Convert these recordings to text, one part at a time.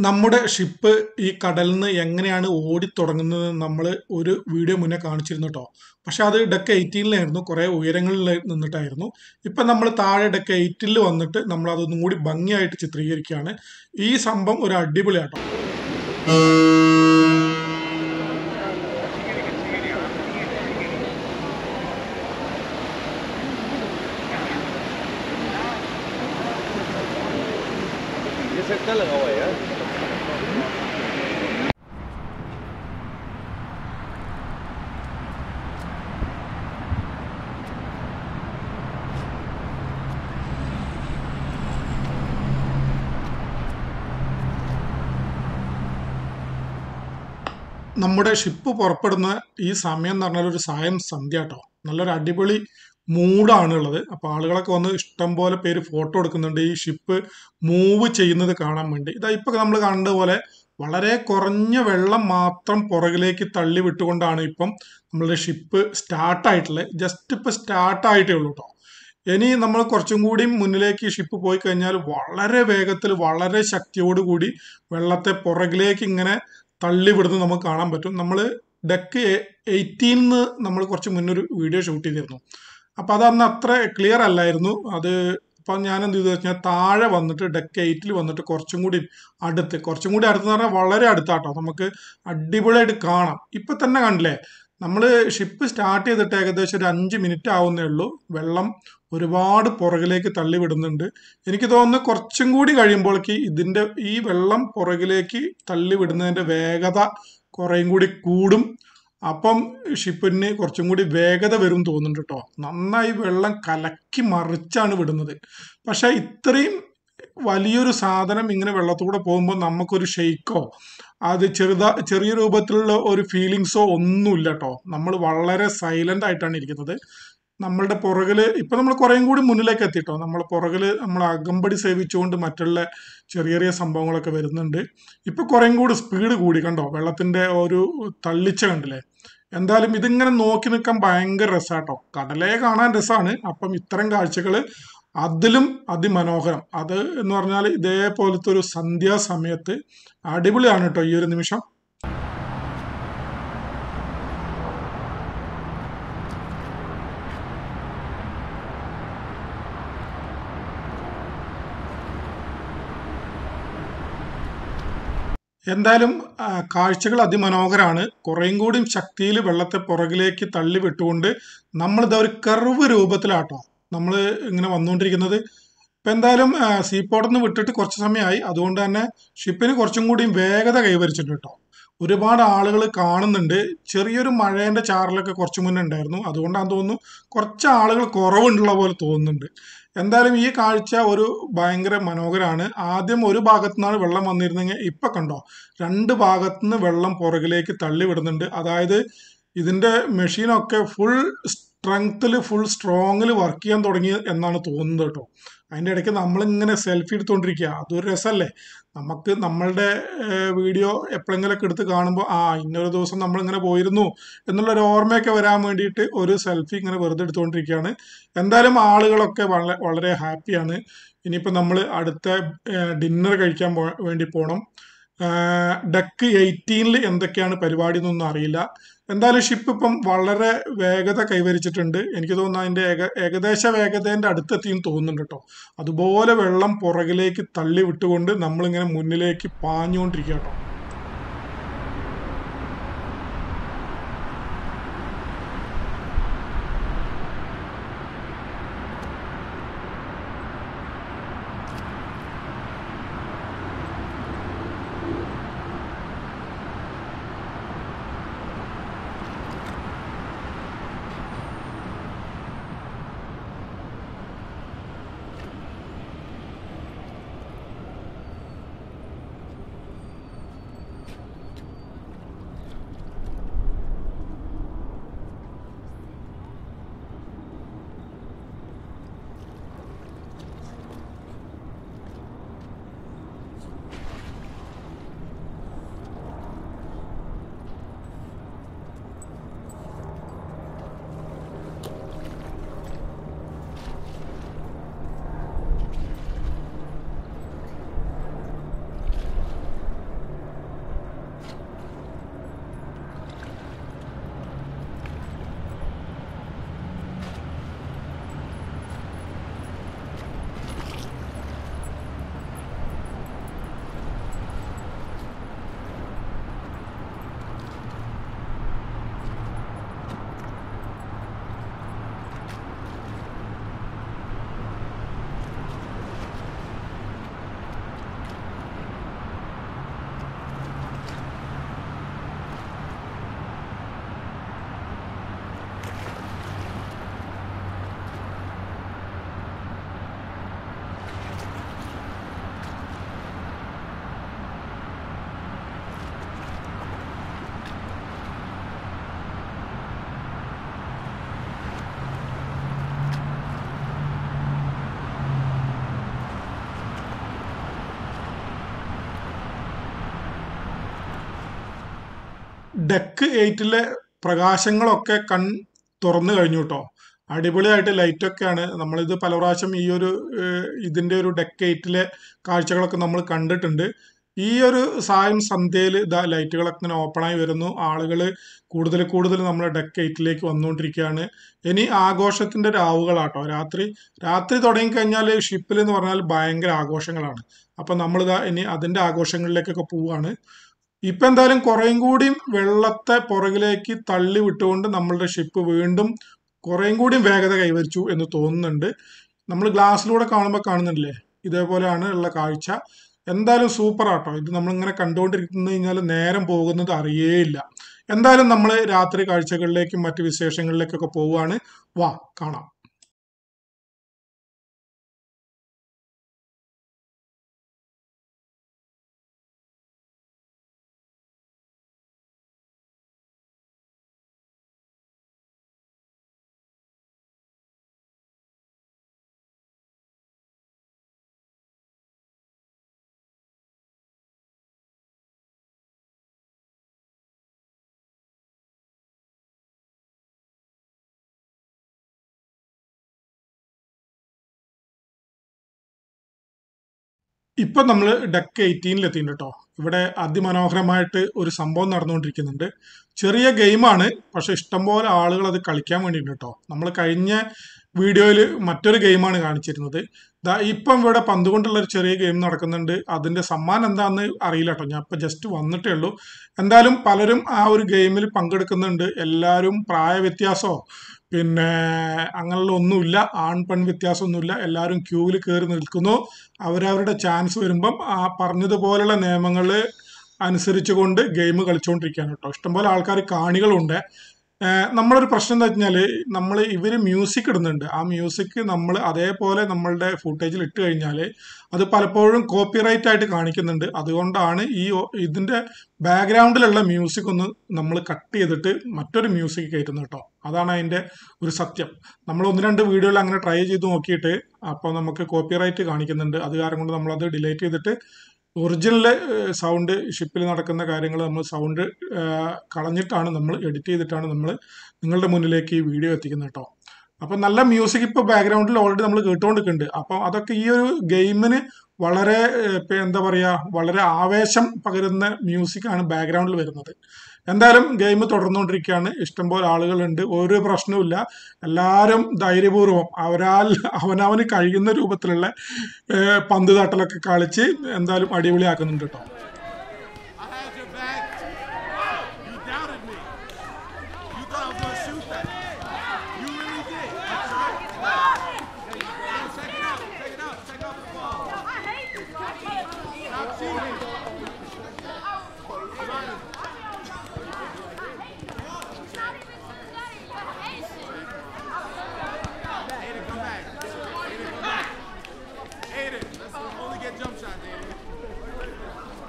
നമ്മുടെ ഷിപ്പ് ഈ കടലിൽ നിന്ന് എങ്ങനെയാണ് ഓടിത്തുടങ്ങുന്നത് നമ്മൾ ഒരു വീഡിയോ മുന്നേ കാണിച്ചിരുന്നു കേട്ടോ പക്ഷെ അത് ഡെക്ക് എയ്റ്റീനിലായിരുന്നു കുറേ ഉയരങ്ങളിൽ നിന്നിട്ടായിരുന്നു ഇപ്പം നമ്മൾ താഴെ ഡെക്ക് എയ്റ്റിൽ വന്നിട്ട് നമ്മൾ അതൊന്നും കൂടി ഭംഗിയായിട്ട് ചിത്രീകരിക്കുകയാണ് ഈ സംഭവം ഒരു അടിപൊളിയാട്ടോ ये सेट लगा हुआ है यार നമ്മുടെ ഷിപ്പ് പുറപ്പെടുന്ന ഈ സമയം എന്ന് പറഞ്ഞാൽ ഒരു സായം സന്ധ്യ കേട്ടോ നല്ലൊരു അടിപൊളി മൂഡാണ് ഉള്ളത് അപ്പോൾ ആളുകളൊക്കെ വന്ന് ഇഷ്ടം പോലെ പേര് ഫോട്ടോ എടുക്കുന്നുണ്ട് ഈ ഷിപ്പ് മൂവ് ചെയ്യുന്നത് കാണാൻ വേണ്ടി ഇതാ ഇപ്പൊ നമ്മൾ കാണുന്നത് പോലെ വളരെ കുറഞ്ഞ വെള്ളം മാത്രം പുറകിലേക്ക് തള്ളി വിട്ടുകൊണ്ടാണ് ഇപ്പം നമ്മളുടെ ഷിപ്പ് സ്റ്റാർട്ടായിട്ടുള്ളത് ജസ്റ്റ് ഇപ്പൊ സ്റ്റാർട്ട് ആയിട്ടേ ഉള്ളൂ കേട്ടോ ഇനി നമ്മൾ കുറച്ചും കൂടി മുന്നിലേക്ക് ഷിപ്പ് പോയി കഴിഞ്ഞാൽ വളരെ വേഗത്തിൽ വളരെ ശക്തിയോടുകൂടി വെള്ളത്തെ പുറകിലേക്ക് ഇങ്ങനെ തള്ളിവിടുന്നത് നമുക്ക് കാണാൻ പറ്റും നമ്മൾ ഡെക്ക് എയ്റ്റീന്ന് നമ്മൾ കുറച്ച് മുന്നൊരു വീഡിയോ ഷൂട്ട് ചെയ്തിരുന്നു അപ്പം അത് അന്ന് അത്ര ക്ലിയർ അല്ലായിരുന്നു അത് ഇപ്പം ഞാൻ എന്ത് ചെയ്തു വെച്ചാൽ താഴെ വന്നിട്ട് ഡെക്ക് എയ്റ്റിൽ വന്നിട്ട് കുറച്ചും കൂടി അടുത്ത് കുറച്ചും കൂടി അടുത്ത് പറഞ്ഞാൽ വളരെ അടുത്താട്ടോ നമുക്ക് അടിപൊളിയായിട്ട് കാണാം ഇപ്പം തന്നെ കണ്ടില്ലേ നമ്മൾ ഷിപ്പ് സ്റ്റാർട്ട് ചെയ്തിട്ട് ഏകദേശം ഒരു അഞ്ച് മിനിറ്റ് ആവുന്നേ ഉള്ളൂ വെള്ളം ഒരുപാട് പുറകിലേക്ക് തള്ളി വിടുന്നുണ്ട് എനിക്ക് തോന്നുന്നു കുറച്ചും കൂടി കഴിയുമ്പോഴേക്ക് ഇതിന്റെ ഈ വെള്ളം പുറകിലേക്ക് തള്ളി വിടുന്നതിന്റെ വേഗത കുറേയും കൂടി കൂടും അപ്പം ഷിപ്പിന് കുറച്ചും കൂടി വേഗത വരും തോന്നുന്നുണ്ട് കേട്ടോ നന്നായി വെള്ളം കലക്കി മറിച്ചാണ് വിടുന്നത് പക്ഷെ ഇത്രയും വലിയൊരു സാധനം ഇങ്ങനെ വെള്ളത്തൂടെ പോകുമ്പോൾ നമുക്കൊരു ഷെയ്ക്കോ അത് ചെറുതാ ചെറിയ രൂപത്തിലുള്ള ഒരു ഫീലിങ്സോ ഒന്നുമില്ല കേട്ടോ നമ്മൾ വളരെ സൈലന്റ് ആയിട്ടാണ് ഇരിക്കുന്നത് നമ്മളുടെ പുറകില് ഇപ്പൊ നമ്മൾ കുറേയും കൂടി മുന്നിലേക്ക് എത്തിട്ടോ നമ്മൾ പുറകില് നമ്മൾ അകമ്പടി സേവിച്ചുകൊണ്ട് മറ്റുള്ള ചെറിയ ചെറിയ സംഭവങ്ങളൊക്കെ വരുന്നുണ്ട് ഇപ്പൊ കുറേയും കൂടി സ്പീഡ് കൂടി കണ്ടോ വെള്ളത്തിന്റെ ഒരു തള്ളിച്ച കണ്ടില്ലേ എന്തായാലും ഇതിങ്ങനെ നോക്കി നിൽക്കാൻ ഭയങ്കര രസാട്ടോ കടലേ കാണാൻ രസമാണ് അപ്പം ഇത്തരം കാഴ്ചകൾ അതിലും അതിമനോഹരം അത് എന്ന് പറഞ്ഞാൽ ഇതേപോലത്തെ ഒരു സന്ധ്യാസമയത്ത് അടിപൊളിയാണ് കേട്ടോ ഈ ഒരു നിമിഷം എന്തായാലും ആ, കാഴ്ചകൾ അതിമനോഹരമാണ് കുറേയും കൂടി ശക്തിയിൽ വെള്ളത്തെ പുറകിലേക്ക് തള്ളി വിട്ടുകൊണ്ട് നമ്മളിത് ഒരു കർവ് രൂപത്തിലാട്ടോ നമ്മൾ ഇങ്ങനെ വന്നുകൊണ്ടിരിക്കുന്നത് ഇപ്പം എന്തായാലും സീപോർട്ടിൽ നിന്ന് വിട്ടിട്ട് കുറച്ച് സമയമായി അതുകൊണ്ട് തന്നെ ഷിപ്പിന് കുറച്ചും കൂടി വേഗത കൈവരിച്ചിട്ടുണ്ട് കേട്ടോ ഒരുപാട് ആളുകൾ കാണുന്നുണ്ട് ചെറിയൊരു മഴേന്റെ ചാറലൊക്കെ കുറച്ച് മുന്നേ ഉണ്ടായിരുന്നു അതുകൊണ്ടാണ് തോന്നുന്നു കുറച്ച് ആളുകൾ കുറവുള്ള പോലെ തോന്നുന്നുണ്ട് എന്തായാലും ഈ കാഴ്ച ഒരു ഭയങ്കര മനോഹരമാണ് ആദ്യം ഒരു ഭാഗത്തു നിന്നാണ് വെള്ളം വന്നിരുന്നെങ്കിൽ ഇപ്പൊ കണ്ടോ രണ്ട് ഭാഗത്തു നിന്ന് വെള്ളം പുറകിലേക്ക് തള്ളി വിടുന്നുണ്ട് അതായത് ഇതിന്റെ മെഷീനൊക്കെ ഫുൾ സ്ട്രെങ്ത്തിൽ ഫുൾ സ്ട്രോങ്ങിൽ വർക്ക് ചെയ്യാൻ തുടങ്ങി എന്നാണ് തോന്നുന്നത് കേട്ടോ അതിൻ്റെ ഇടയ്ക്ക് നമ്മളിങ്ങനെ സെൽഫി എടുത്തുകൊണ്ടിരിക്കുക അതൊരു രസമല്ലേ നമുക്ക് നമ്മളുടെ വീഡിയോ എപ്പോഴെങ്കിലൊക്കെ എടുത്ത് കാണുമ്പോൾ ആ ഇന്നൊരു ദിവസം നമ്മളിങ്ങനെ പോയിരുന്നു എന്നുള്ളൊരു ഓർമ്മയൊക്കെ വരാൻ വേണ്ടിയിട്ട് ഒരു സെൽഫി ഇങ്ങനെ വെറുതെ എടുത്തുകൊണ്ടിരിക്കുകയാണ് എന്തായാലും ആളുകളൊക്കെ വളരെ വളരെ ഹാപ്പിയാണ് ഇനിയിപ്പോൾ നമ്മൾ അടുത്ത ഡിന്നർ കഴിക്കാൻ പോ വേണ്ടി പോകണം ഡക്ക് എയ്റ്റീനിൽ എന്തൊക്കെയാണ് പരിപാടി എന്നൊന്നും അറിയില്ല എന്തായാലും ഷിപ്പ് ഇപ്പം വളരെ വേഗത കൈവരിച്ചിട്ടുണ്ട് എനിക്ക് തോന്നുന്നു അതിന്റെ ഏക ഏകദേശ വേഗതേന്റെ അടുത്തെത്തിയും തോന്നുന്നുണ്ട് കേട്ടോ അതുപോലെ വെള്ളം പുറകിലേക്ക് തള്ളി വിട്ടുകൊണ്ട് നമ്മളിങ്ങനെ മുന്നിലേക്ക് പാഞ്ഞുകൊണ്ടിരിക്കുക കേട്ടോ ഡെക്ക് എയ്റ്റിലെ പ്രകാശങ്ങളൊക്കെ കൺ തുറന്നു കഴിഞ്ഞു കേട്ടോ അടിപൊളിയായിട്ട് ലൈറ്റൊക്കെയാണ് നമ്മളിത് പല പ്രാവശ്യം ഈ ഒരു ഏഹ്, ഇതിന്റെ ഒരു ഡെക്ക് എയ്റ്റിലെ കാഴ്ചകളൊക്കെ നമ്മൾ കണ്ടിട്ടുണ്ട് ഈ ഒരു സായം സന്ധ്യയിൽ ഇതാ ലൈറ്റുകളൊക്കെ ഇങ്ങനെ ഓപ്പണായി വരുന്നു ആളുകൾ കൂടുതൽ കൂടുതൽ നമ്മുടെ ഡെക്ക് എയ്റ്റിലേക്ക് വന്നുകൊണ്ടിരിക്കുകയാണ് ഇനി ആഘോഷത്തിന്റെ രാവുകളാട്ടോ രാത്രി രാത്രി തുടങ്ങിക്കഴിഞ്ഞാൽ ഷിപ്പിൽ എന്ന് പറഞ്ഞാൽ ഭയങ്കര ആഘോഷങ്ങളാണ് അപ്പൊ നമ്മളിതാ ഇനി അതിന്റെ ആഘോഷങ്ങളിലേക്കൊക്കെ പോവാണ് ഇപ്പൊ എന്തായാലും കുറേം കൂടി വെള്ളത്തെ പുറകിലേക്ക് തള്ളി വിട്ടുകൊണ്ട് നമ്മളുടെ ഷിപ്പ് വീണ്ടും കുറേം കൂടി വേഗത കൈവരിച്ചു എന്ന് തോന്നുന്നുണ്ട് നമ്മൾ ഗ്ലാസ്സിലൂടെ കാണുമ്പോൾ കാണുന്നില്ലേ ഇതേപോലെയാണ് ഉള്ള കാഴ്ച എന്തായാലും സൂപ്പർ ആട്ടോ ഇത് നമ്മളിങ്ങനെ കണ്ടുകൊണ്ടിരിക്കുന്നു കഴിഞ്ഞാൽ നേരം പോകുന്നത് അറിയേയില്ല എന്തായാലും നമ്മൾ രാത്രി കാഴ്ചകളിലേക്കും മറ്റു വിശേഷങ്ങളിലേക്കൊക്കെ പോവുകയാണ് വാ കാണാം ഇപ്പൊ നമ്മൾ ഡെക്ക് എയ്റ്റീനിൽ എത്തിയിട്ടുണ്ട് കേട്ടോ ഇവിടെ അതിമനോഹരമായിട്ട് ഒരു സംഭവം നടന്നുകൊണ്ടിരിക്കുന്നുണ്ട് ചെറിയ ഗെയിമാണ് പക്ഷെ ഇഷ്ടംപോലെ ആളുകൾ അത് കളിക്കാൻ വേണ്ടിയിട്ടുണ്ട് കേട്ടോ നമ്മൾ കഴിഞ്ഞ വീഡിയോയിൽ മറ്റൊരു ഗെയിമാണ് കാണിച്ചിരുന്നത് ദാ ഇപ്പം ഇവിടെ പന്ത് കൊണ്ടുള്ള ഒരു ചെറിയ ഗെയിം നടക്കുന്നുണ്ട് അതിന്റെ സമ്മാനം എന്താണെന്ന് അറിയില്ല കേട്ടോ ഞാൻ ഇപ്പൊ ജസ്റ്റ് വന്നിട്ടേ ഉള്ളൂ എന്തായാലും പലരും ആ ഒരു ഗെയിമിൽ പങ്കെടുക്കുന്നുണ്ട് എല്ലാവരും പ്രായ വ്യത്യാസമോ പിന്നെ അങ്ങനെയുള്ള ഒന്നുമില്ല ആൺ പെൺ വ്യത്യാസമൊന്നുമില്ല എല്ലാവരും ക്യൂവിൽ കയറി നിൽക്കുന്നു അവരവരുടെ ചാൻസ് വരുമ്പം ആ പറഞ്ഞതുപോലുള്ള നിയമങ്ങൾ അനുസരിച്ചുകൊണ്ട് ഗെയിം കളിച്ചുകൊണ്ടിരിക്കുകയാണ് കേട്ടോ ഇഷ്ടംപോലെ ആൾക്കാർ കാണികളുണ്ട് ഏഹ് നമ്മളൊരു പ്രശ്നം എന്താ വെച്ചാൽ നമ്മൾ ഇവർ മ്യൂസിക് ഇടുന്നുണ്ട് ആ മ്യൂസിക് നമ്മൾ അതേപോലെ നമ്മളുടെ ഫുട്ടേജിൽ ഇട്ട് കഴിഞ്ഞാൽ അത് പലപ്പോഴും കോപ്പിറൈറ്റ് ആയിട്ട് കാണിക്കുന്നുണ്ട് അതുകൊണ്ടാണ് ഈ ഒ- ഇതിന്റെ ബാക്ക്ഗ്രൗണ്ടിലുള്ള മ്യൂസിക് ഒന്ന് നമ്മൾ കട്ട് ചെയ്തിട്ട് മറ്റൊരു മ്യൂസിക് കയറ്റുന്നത് കേട്ടോ അതാണ് അതിന്റെ ഒരു സത്യം നമ്മൾ ഒന്ന് രണ്ട് വീഡിയോയിൽ അങ്ങനെ ട്രൈ ചെയ്ത് നോക്കിയിട്ട് അപ്പോൾ നമുക്ക് കോപ്പിറൈറ്റ് കാണിക്കുന്നുണ്ട് അത് കാരണം കൊണ്ട് നമ്മളത് ഡിലീറ്റ് ചെയ്തിട്ട് ഒറിജിനൽ സൗണ്ട് ഷിപ്പിൽ നടക്കുന്ന കാര്യങ്ങൾ നമ്മൾ സൗണ്ട് കളഞ്ഞിട്ടാണ് നമ്മൾ എഡിറ്റ് ചെയ്തിട്ടാണ് നമ്മൾ നിങ്ങളുടെ മുന്നിലേക്ക് ഈ വീഡിയോ എത്തിക്കുന്നത് കേട്ടോ അപ്പം നല്ല മ്യൂസിക് ഇപ്പോൾ ബാക്ക്ഗ്രൗണ്ടിൽ ഓൾറെഡി നമ്മൾ കേട്ടുകൊണ്ടിരിക്കുന്നുണ്ട് അപ്പം അതൊക്കെ ഈ ഒരു ഗെയിമിന് വളരെ ഏഹ്, ഇപ്പൊ എന്താ പറയുക വളരെ ആവേശം പകരുന്ന മ്യൂസിക്കാണ് ബാക്ക്ഗ്രൗണ്ടിൽ വരുന്നത് എന്തായാലും ഗെയിം തുടർന്നുകൊണ്ടിരിക്കുകയാണ് ഇഷ്ടംപോലെ ആളുകളുണ്ട് ഒരു പ്രശ്നവുമില്ല എല്ലാവരും ധൈര്യപൂർവ്വം അവരാൽ അവനവന് കഴിയുന്ന രൂപത്തിലുള്ള ഏഹ്, പന്ത് തട്ടലൊക്കെ കളിച്ച് എന്തായാലും അടിപൊളിയാക്കുന്നുണ്ട് കേട്ടോ I had your back. You doubted me. You thought I was gonna shoot that. You really did. That's right. Hey, yo, check it out. Check it out. Check out the ball. Stop cheating. Aiden, come back. Aiden, come back. Aiden, let's only get jump shots, Aiden.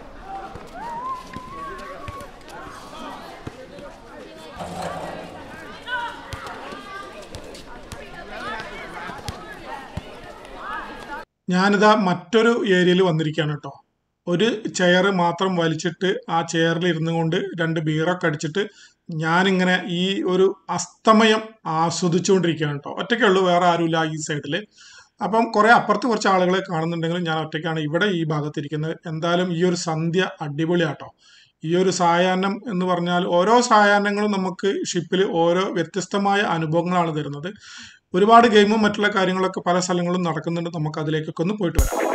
ഞാനിതാ മറ്റൊരു ഏരിയയിൽ വന്നിരിക്കുകയാണ് കേട്ടോ ഒരു chair മാത്രം വലിച്ചിട്ട് ആ ചെയറിൽ ഇരുന്നു കൊണ്ട് രണ്ട് ബീറൊക്കെ അടിച്ചിട്ട് ഞാനിങ്ങനെ ഈ ഒരു അസ്തമയം ആസ്വദിച്ചുകൊണ്ടിരിക്കുകയാണ് കേട്ടോ ഒറ്റയ്ക്കേ ഉള്ളൂ വേറെ ആരുമില്ല ഈ സൈഡിൽ അപ്പം കുറെ അപ്പുറത്ത് കുറച്ച് ആളുകളെ കാണുന്നുണ്ടെങ്കിലും ഞാൻ ഒറ്റയ്ക്കാണ് ഇവിടെ ഈ ഭാഗത്തിരിക്കുന്നത് എന്തായാലും ഈ ഒരു സന്ധ്യ അടിപൊളിയാട്ടോ ഈ ഒരു സായാഹ്നം എന്ന് പറഞ്ഞാൽ ഓരോ സായാഹ്നങ്ങളും നമുക്ക് ഷിപ്പിൽ ഓരോ വ്യത്യസ്തമായ അനുഭവങ്ങളാണ് തരുന്നത് ഒരുപാട് ഗെയിമും മറ്റുള്ള കാര്യങ്ങളൊക്കെ പല സ്ഥലങ്ങളും നടക്കുന്നുണ്ട് നമുക്ക് അതിലേക്കൊക്കെ ഒന്ന് പോയിട്ട് വരാം